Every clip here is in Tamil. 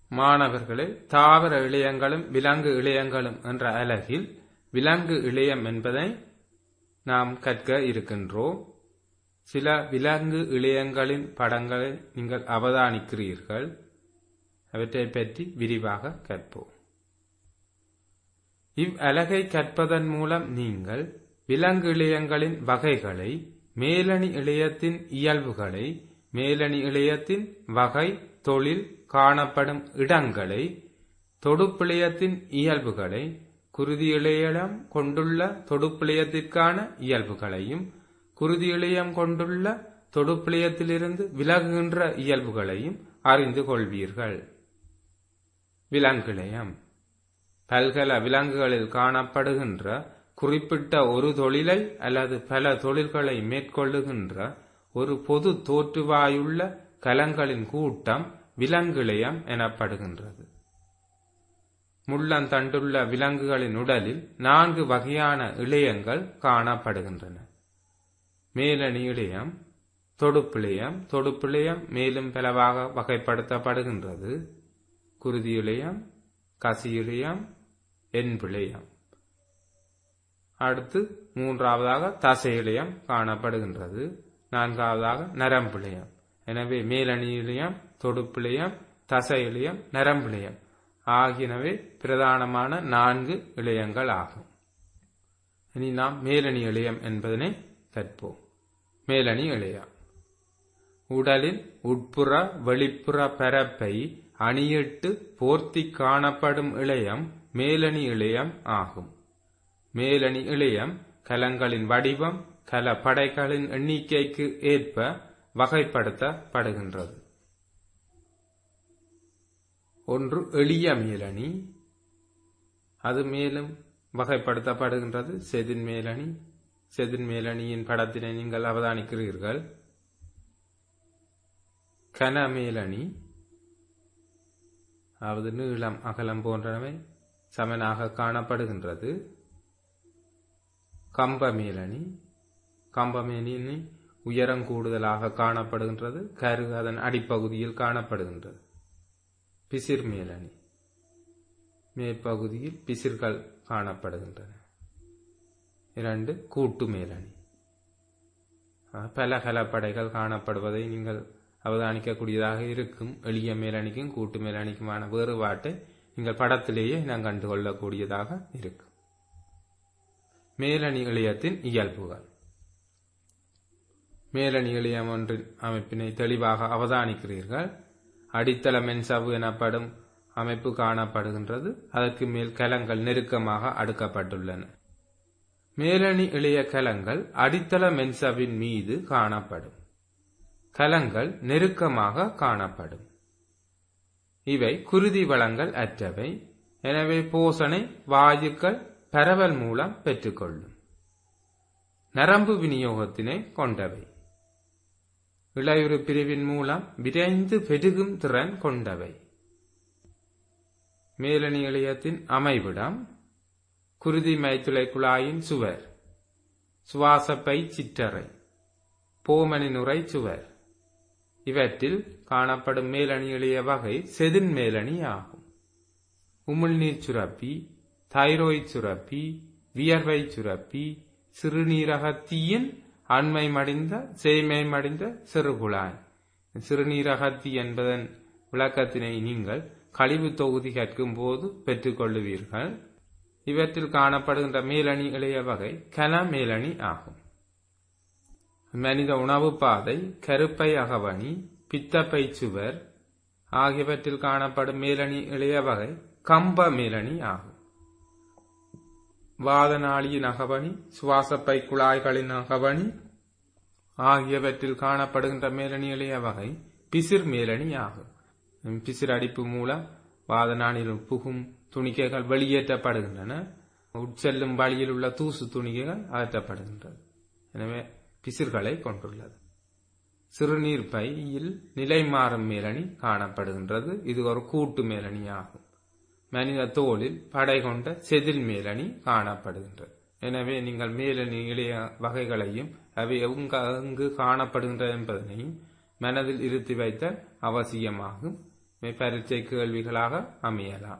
மாணவர்களே தாவர இழையங்களும் விலங்கு இழையங்களும் என்ற அலகில் விலங்கு இழையம் என்பதை நாம் கற்க இருக்கின்றோம் சில விலங்கு இழையங்களின் படங்களை நீங்கள் அவதானிக்கிறீர்கள் அவற்றை பற்றி விரிவாக கற்போம் இவ் அலகை கற்பதன் மூலம் நீங்கள் விலங்கு இழையங்களின் வகைகளை மேலணி இழையத்தின் இயல்புகளை மேலணி இழையத்தின் வகை தொழில் காணப்படும் இடங்களை தொடுப்பிழையத்தின் இயல்புகளை குருதி இழையம் கொண்டுள்ள தொடுப்பிழையத்திற்கான இயல்புகளையும் குருதி இழையம் கொண்டுள்ள தொடுப்பிழையத்திலிருந்து விலகுகின்ற இயல்புகளையும் அறிந்து கொள்வீர்கள் விலங்கிழையம் பல்கல விலங்குகளில் காணப்படுகின்ற குறிப்பிட்ட ஒரு தொழிலை அல்லது பல தொழில்களை மேற்கொள்ளுகின்ற ஒரு பொது தோற்றுவாயுள்ள கலங்களின் கூட்டம் விலங்கிழையம் எனப்படுகின்றது முள்ளந்தண்டுள்ள விலங்குகளின் உடலில் நான்கு வகையான இழையங்கள் காணப்படுகின்றன மேலணி இழையம் தொடுப்பிழையம் தொடுப்பிழையம் மேலும் பலவாக வகைப்படுத்தப்படுகின்றது குருதி இழையம் கசி இழையம் என்பிழையம் அடுத்து மூன்றாவதாக தசை இழையம் காணப்படுகின்றது நான்காவதாக நரம்பிழையம் எனவே மேலணி இழையம் தொடுப்பிழையம் தசை இழையம் நரம்பிழையம் ஆகியனவே பிரதானமான நான்கு இழையங்கள் ஆகும் இனி நாம் மேலணி இழையம் என்பதனை கற்போம் மேலணி இழையம் உடலின் உட்புற வெளிப்புற பரப்பை அணியிட்டு போர்த்தி காணப்படும் இழையம் மேலணி இழையம் ஆகும் மேலணி இழையம் கலங்களின் வடிவம் கல படைகளின் எண்ணிக்கைக்கு ஏற்ப வகைப்படுத்தப்படுகின்றது ஒன்று எளிய மேலணி அது மேலும் வகைப்படுத்தப்படுகின்றது செதின் மேலணி செதின் மேலணியின் படத்தினை நீங்கள் அவதானிக்கிறீர்கள் கன மேலணி அதாவது நீளம் அகலம் போன்றவை சமனாக காணப்படுகின்றது கம்ப மேலணி கம்ப மேலணி உயரம் கூடுதலாக காணப்படுகின்றது கரு அதன் அடிப்பகுதியில் காணப்படுகின்றது பிசிர் மேலணி மேற்பகுதியில் பிசிர்கள் காணப்படுகின்றன இரண்டு கூட்டு மேலணி பல கலப்படைகள் காணப்படுவதை நீங்கள் அவதானிக்கக்கூடியதாக இருக்கும் எளிய மேலணிக்கும் கூட்டு மேலணிக்குமான வேறுபாட்டை நீங்கள் படத்திலேயே நாம் கண்டுகொள்ளக்கூடியதாக இருக்கும் மேலணி இளையத்தின் இயல்புகள் மேலணி இளையம் ஒன்றின் அமைப்பினை தெளிவாக அவதானிக்கிறீர்கள் அடித்தள மென்சவு எனப்படும் அமைப்பு காணப்படுகின்றது அதற்கு மேல் கலங்கள் நெருக்கமாக அடுக்கப்பட்டுள்ளன மேலணி இளைய கலங்கள் அடித்தள மென்சவின் மீது காணப்படும் கலங்கள் நெருக்கமாக காணப்படும் இவை குருதி வளங்கள் அற்றவை எனவே போசனை வாயுக்கள் பரவல் மூலம் பெற்றுக்கொள்ளும் நரம்பு விநியோகத்தினை கொண்டவை இளையுறு பிரிவின் மூலம் விரைந்து பெருகும் திறன் கொண்டவை மேலணி இளையத்தின் அமைவிடம் குருதி மைத்துளை குழாயின் சுவர் சுவாசப்பை சிற்றறை போமணி நுரை சுவர் இவற்றில் காணப்படும் மேலணி எளிய வகை செதின் மேலணி ஆகும் உமிழ்நீர் சுரப்பி தைரோய்ட் சுரப்பி வியர்வை சுரப்பி சிறுநீரகத்தியின் அண்மை மடிந்த செய்மை மடிந்த சிறுகுழாய் சிறுநீரகத்தி என்பதன் விளக்கத்தினை நீங்கள் கழிவு தொகுதி கற்கும் போது பெற்றுக்கொள்ளுவீர்கள் இவற்றில் காணப்படுகின்ற மேலணி இளைய வகை கன மேலணி ஆகும் மனித உணவு பாதை கருப்பை அகவணி பித்தப்பை சுவர் ஆகியவற்றில் காணப்படும் மேலணி இளைய வகை கம்ப மேலணி ஆகும் வாதநாளியின் அகவணி சுவாசப்பை குழாய்களின் அகவணி ஆகியவற்றில் காணப்படுகின்ற மேலணி இளைய வகை பிசிர் மேலணி ஆகும் பிசிர் அடிப்பு மூலம் வாதநாளில் புகும் துணிக்கைகள் வெளியேற்றப்படுகின்றன உட்செல்லும் வழியில் உள்ள தூசு துணிக்கைகள் அகற்றப்படுகின்றது எனவே பிசிர்களை கொண்டுள்ளது சிறுநீர் பையில் நிலை மாறும் மேலணி காணப்படுகின்றது இது ஒரு கூட்டு மேலணி ஆகும் மனித தோலில் படை கொண்ட செதில் மேலணி காணப்படுகின்றது எனவே நீங்கள் மேலணி இளைய வகைகளையும் அவை எங்கு காணப்படுகின்றன என்பதனையும் மனதில் இருத்தி வைத்த அவசியமாகும் பரீட்சை கேள்விகளாக அமையலாம்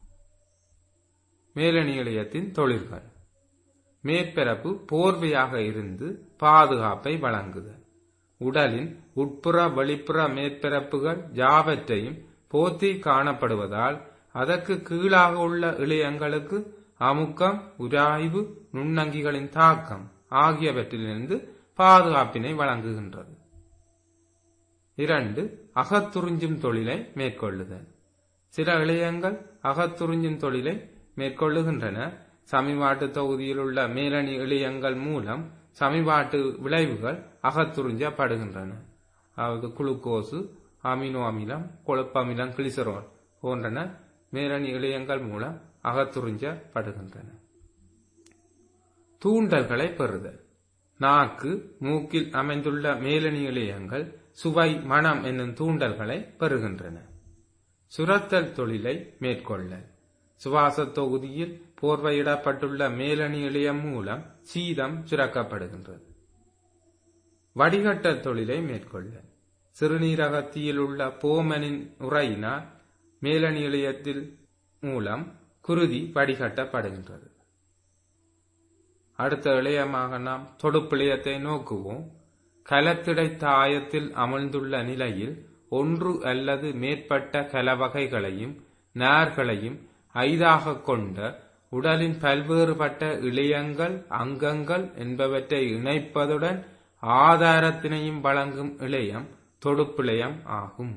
மேலணி இழையத்தின் தொழில்கள் மேற்பரப்பு போர்வையாக இருந்து பாதுகாப்பை வழங்குதல் உடலின் உட்புற வெளிப்புற மேற்பரப்புகள் யாவற்றையும் போத்தி காணப்படுவதால் அதற்கு கீழாக உள்ள இளையங்களுக்கு அமுக்கம் உராய்வு நுண்ணங்கிகளின் தாக்கம் ஆகியவற்றிலிருந்து பாதுகாப்பினை வழங்குகின்றது இரண்டு அகத்துறிஞ்சும் தொழிலை மேற்கொள்ளுதல் சில இளையங்கள் அகத்துறிஞ்சும் தொழிலை மேற்கொள்ளுகின்றன சமிபாட்டு தொகுதியில் உள்ள மேலணி இளையங்கள் மூலம் சமிபாட்டு விளைவுகள் அகத்துறிஞ்சப்படுகின்றன அதாவது குளுக்கோசு அமினோ அமிலம் கொழுப்பமிலம் கிளிசரோல் போன்றன மேலணி இளையங்கள் மூலம் அகத்துறிஞ்சப்படுகின்றன தூண்டல்களை பெறுதல் நாக்கு மூக்கில் அமைந்துள்ள மேலணி இளையங்கள் சுவை மனம் என்னும் தூண்டல்களை பெறுகின்றன சுரத்தல் தொழிலை மேற்கொள்ளல் சுவாச தொகுதியில் போர்வையிடப்பட்டுள்ள மேலணி இளையம் மூலம் சீதம் சுரக்கப்படுகின்றது வடிகட்டல் தொழிலை மேற்கொள்ள சிறுநீரகத்தியில் உள்ள போமனின் உரையினால் மேலணி இளையத்தில் மூலம் குருதி வடிகட்டப்படுகின்றது அடுத்த இளையமாக நாம் தொடுப்பிளையத்தை நோக்குவோம் கலத்திடை தாயத்தில் அமர்ந்துள்ள நிலையில் ஒன்று அல்லது மேற்பட்ட கலவகைகளையும் நார்களையும் ஐதாக கொண்ட உடலின் பல்வேறுபட்ட இளையங்கள் அங்கங்கள் என்பவற்றை இணைப்பதுடன் ஆதாரத்தினையும் வழங்கும் இளையம் தொடுப்பிளையம் ஆகும்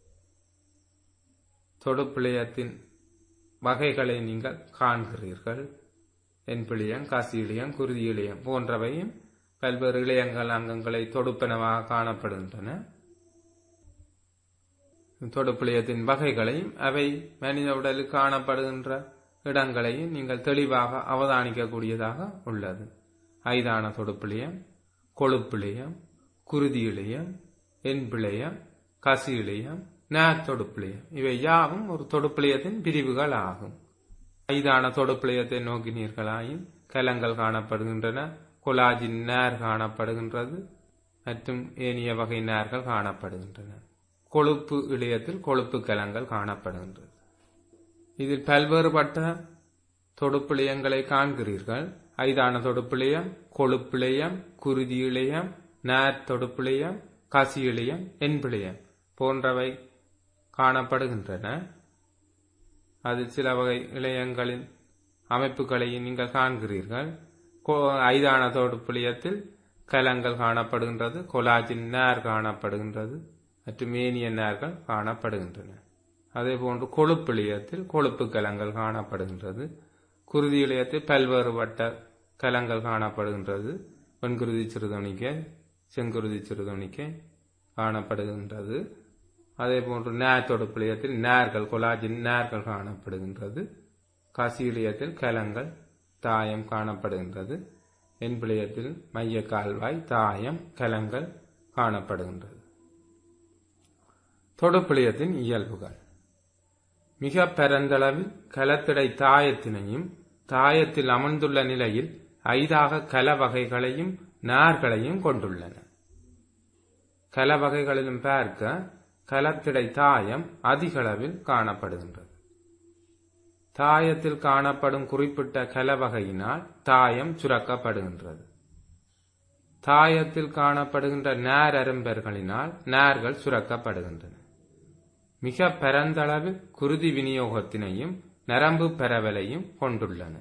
தொடுப்பிளையத்தின் வகைகளை நீங்கள் காண்கிறீர்கள் என்பிளியம் காசி இளையம் குருதி இளையம் போன்றவையும் பல்வேறு இளையங்கள் அங்கங்களை தொடுப்பனவாக காணப்படுகின்றன தொடுப்பிளையத்தின் வகைகளையும் அவை மனித உடலில் காணப்படுகின்ற இடங்களையும் நீங்கள் தெளிவாக அவதானிக்கக்கூடியதாக உள்ளது ஐதான தொடுப்பிளையம் கொழுப்பிளையம் குருதி இளையம் என்பிளையம் கசி இளையம் நேர் தொடுப்பிளையம் இவை யாவும் ஒரு தொடுப்பிளையத்தின் பிரிவுகள் ஆகும் ஐதான தொடுப்பிளையத்தை நோக்கினீர்களாயின் கலங்கள் காணப்படுகின்றன கொலாஜின் நேர் காணப்படுகின்றது மற்றும் ஏனைய வகை நேர்கள் காணப்படுகின்றன கொழுப்பு இளையத்தில் கொழுப்பு கலங்கள் காணப்படுகின்றது இதில் பல்வேறுபட்ட தொடுப்பிளையங்களை காண்கிறீர்கள் ஐதான தொடுப்பிளையம் கொழுப்பிளையம் குருதி இளையம் நேர் தொடுப்பிளையம் கசி இளையம் என்பிளையம் போன்றவை காணப்படுகின்றன அதில் சில வகை இளையங்களின் அமைப்புகளையும் நீங்கள் காண்கிறீர்கள் ஐதான தொடுப்பிளையத்தில் கலங்கள் காணப்படுகின்றது கொலாஜின் நேர் காணப்படுகின்றது மற்றும் மேனிய நேர்கள் காணப்படுகின்றன அதே போன்று கொழுப்பிளையத்தில் கொழுப்பு கலங்கள் காணப்படுகின்றது குருதி இளையத்தில் பல்வேறுபட்ட கலங்கள் காணப்படுகின்றது வெண்குருதி சிறுதொணிக்க செங்குருதி சிறுதொணிக்க காணப்படுகின்றது அதே போன்று நேர் தொடுப்பிளையத்தில் நேர்கள் கொலாஜின் நேர்கள் காணப்படுகின்றது கசீலியத்தில் கலங்கள் தாயம் காணப்படுகின்றது என்பிளையத்தில் மைய கால்வாய் தாயம் கலங்கள் காணப்படுகின்றது தொடுப்பிளையத்தின் இயல்புகள் மிக பரந்தளவில் கலத்திடை தாயத்தினையும் தாயத்தில் அமர்ந்துள்ள நிலையில் ஐதாக கல வகைகளையும் நார்களையும் கொண்டுள்ளன கல வகைகளிலும் பார்க்க கலத்திடை தாயம் அதிகளவில் காணப்படுகின்றது தாயத்தில் காணப்படும் குறிப்பிட்ட கலவகையினால் தாயம் சுரக்கப்படுகின்றது தாயத்தில் காணப்படுகின்ற நேர் அரும்பர்களினால் நேர்கள் சுரக்கப்படுகின்றன மிக பரந்தளவில் குருதி விநியோகத்தினையும் நரம்பு பரவலையும் கொண்டுள்ளன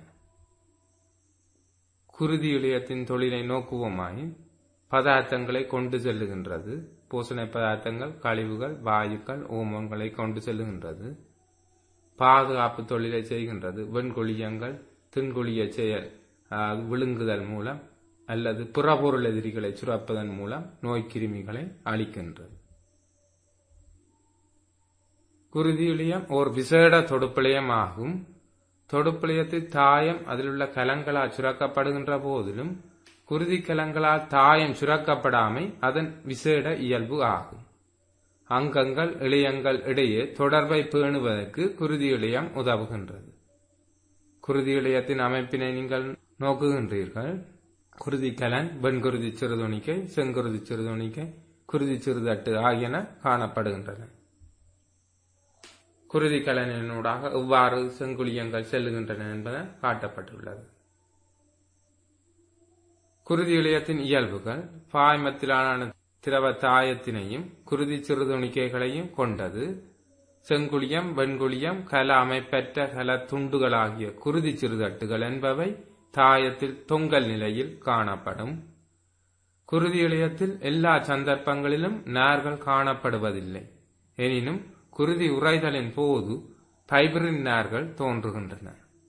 குருதி இளையத்தின் தொழிலை நோக்குவோமாயின் பதார்த்தங்களை கொண்டு செல்லுகின்றது பூசணை பதார்த்தங்கள் கழிவுகள் வாயுக்கள் ஓமங்களை கொண்டு செல்லுகின்றது பாதுகாப்பு தொழிலை செய்கின்றது வெண்குழியங்கள் தின்குழிய செயல் விழுங்குதல் மூலம் அல்லது புறப்பொருள் எதிரிகளை சுரப்பதன் மூலம் நோய்க்கிருமிகளை அளிக்கின்றது குருதியிலியம் ஓர் விசேட தொடுப்பிளையம் ஆகும் தொடுப்பிளையத்தில் தாயம் அதிலுள்ள கலங்களால் சுரக்கப்படுகின்ற போதிலும் குருதி கலங்களால் தாயம் சுரக்கப்படாமை அதன் விசேட இயல்பு ஆகும் அங்கங்கள் இளையங்கள் இடையே தொடர்பை பேணுவதற்கு குருதி இளையம் உதவுகின்றது குருதி இளையத்தின் அமைப்பினை நீங்கள் நோக்குகின்றீர்கள் குருதி கலன் வெண்குருதி சிறுதுணிக்கை செங்குருதி சிறுதுணிக்கை குருதி சிறுதட்டு ஆகியன காணப்படுகின்றன குருதி கலனினூடாக எவ்வாறு செங்குளியங்கள் செல்லுகின்றன என்பன காட்டப்பட்டுள்ளது குருதி இழையத்தின் இயல்புகள் பாய்மத்திலான திரவ தாயத்தினையும் குருதி சிறுதுணிக்கைகளையும் கொண்டது செங்குளியம் வெண்குளியம் கல அமைப்பற்ற கல துண்டுகளாகிய குருதி சிறுதட்டுகள் என்பவை தாயத்தில் தொங்கல் நிலையில் காணப்படும் குருதி இழையத்தில் எல்லா சந்தர்ப்பங்களிலும் நார்கள் காணப்படுவதில்லை எனினும் குருதி உறைதலின் போது பைபரின் நார்கள் தோன்றுகின்றன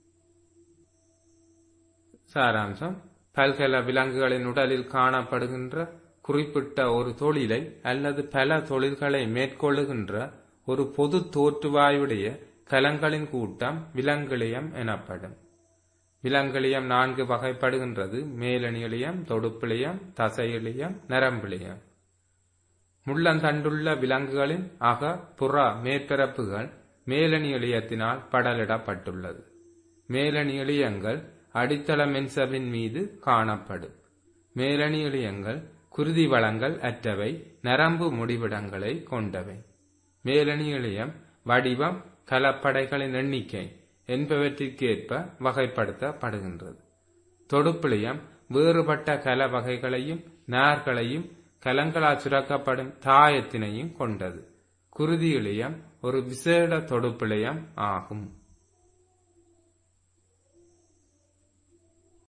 சாராம்சம் பல்கல விலங்குகளின் உடலில் காணப்படுகின்ற குறிப்பிட்ட ஒரு தொழிலை அல்லது பல தொழில்களை மேற்கொள்ளுகின்ற ஒரு பொது தோற்றுவாயுடைய கலங்களின் கூட்டம் விலங்கிலியம் எனப்படும் விலங்கிலியம் நான்கு வகைப்படுகின்றது மேலணியிலியம் தொடுப்பிலியம் தசையிலியம் நரம்பிலியம் முள்ளந்தண்டுள்ள விலங்குகளின் அக புற மேற்பரப்புகள் மேலணி இழையத்தினால் படலிடப்பட்டுள்ளது மேலணி இழையங்கள் அடித்தள மென்சவின் மீது காணப்படும் மேலணி இழையங்கள் குருதி வளங்கள் அற்றவை நரம்பு முடிவிடங்களை கொண்டவை மேலணி இழையம் வடிவம் கலப்படைகளின் எண்ணிக்கை என்பவற்றிற்கேற்ப வகைப்படுத்தப்படுகின்றது தொடுப்பிலியம் வேறுபட்ட கல வகைகளையும் நார்களையும் கலங்களால் சுரக்கப்படும் தாயத்தினையும் கொண்டது குருதி இழையம் ஒரு விசேட தொடுப்பிழையம் ஆகும்